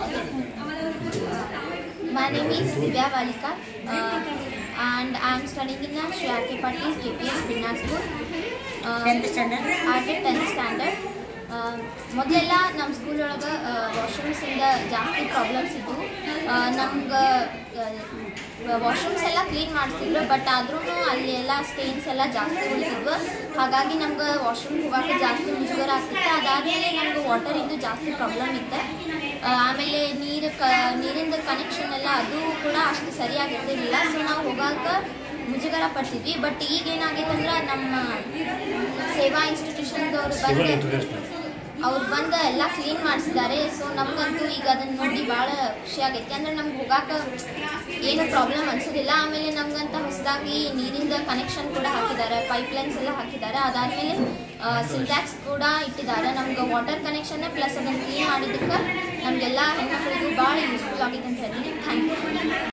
My name is Divya Valika uh, and I am studying in the Sri R.K. Patil KPS Binnar School. Uh, tenth standard at tenth standard ಮೊದಲೆಲ್ಲ ನಮ್ಮ school ಒಳಗೆ ವಾಶ್ರೂಮ್ಸಿಂದ ಜಾಸ್ತಿ problems ಇದ್ವು ನಮ್ಗೆ washrooms ಎಲ್ಲ clean ಮಾಡಿಸ್ತಿದ್ರು but ಆದ್ರೂ ಅಲ್ಲಿ ಎಲ್ಲ ಸ್ಟೇನ್ಸ್ ಎಲ್ಲ ಜಾಸ್ತಿ ಉಳಿತಿದ್ವು ಹಾಗಾಗಿ ನಮ್ಗೆ ವಾಶ್ರೂಮ್ ಹೋಗೋಕೆ ಜಾಸ್ತಿ ಮುಜುಗರ ಆಗ್ತಿತ್ತು ಅದಾದಮೇಲೆ ನಮ್ಗೆ ವಾಟರಿಂದು ಜಾಸ್ತಿ ಪ್ರಾಬ್ಲಮ್ ಇತ್ತು ಆ, ಆಮೇಲೆ ನೀರು ಕ ನೀರಿಂದ ಕನೆಕ್ಷನ್ ಎಲ್ಲ ಅದು ಕೂಡ ಅಷ್ಟು ಸರಿಯಾಗಿರ್ತಿರ್ಲಿಲ್ಲ ಸೊ ನಾವು ಹೋಗಾಕ ಮುಜುಗರ ಪಡ್ತಿದ್ವಿ ಬಟ್ ಈಗ ಏನಾಗೈತೆ ಅಂದ್ರೆ ನಮ್ಮ ಸೇವಾ ಇನ್ಸ್ಟಿಟ್ಯೂಷನ್ದವ್ರು ಬಂದು ಅವ್ರು ಬಂದು ಎಲ್ಲ ಕ್ಲೀನ್ ಮಾಡಿಸಿದ್ದಾರೆ ಸೊ ನಮಗಂತೂ ಈಗ ಅದನ್ನ ನೋಡಿ ಭಾಳ ಖುಷಿ ಆಗೈತಿ ಅಂದ್ರೆ ನಮ್ಗೆ ಹೋಗಾಕ ಏನು ಪ್ರಾಬ್ಲಮ್ ಅನ್ಸೋದಿಲ್ಲ ಆಮೇಲೆ ನಮ್ಗಂತ ಹೊಸದಾಗಿ ನೀರಿಂದ ಕನೆಕ್ಷನ್ ಕೂಡ ಹಾಕಿದ್ದಾರೆ ಪೈಪ್ಲೈನ್ಸ್ ಎಲ್ಲ ಹಾಕಿದ್ದಾರೆ ಅದಾದಮೇಲೆ ಸಿಂಟ್ಯಾಕ್ಸ್ ಕೂಡ ಇಟ್ಟಿದ್ದಾರೆ ನಮ್ಗೆ ವಾಟರ್ ಕನೆಕ್ಷನ್ ಪ್ಲಸ್ ಅದನ್ನು ಕ್ಲೀನ್ ಮಾಡಿದ್ದಕ್ಕೆ ನಮಗೆಲ್ಲ ಹೆಣ್ಮಕ್ಳಿಗೂ ಭಾಳ ಯೂಸ್ಫುಲ್ ಆಗೈತೆ ಅಂತ ಹೇಳ್ತೀನಿ ಥ್ಯಾಂಕ್ ಯು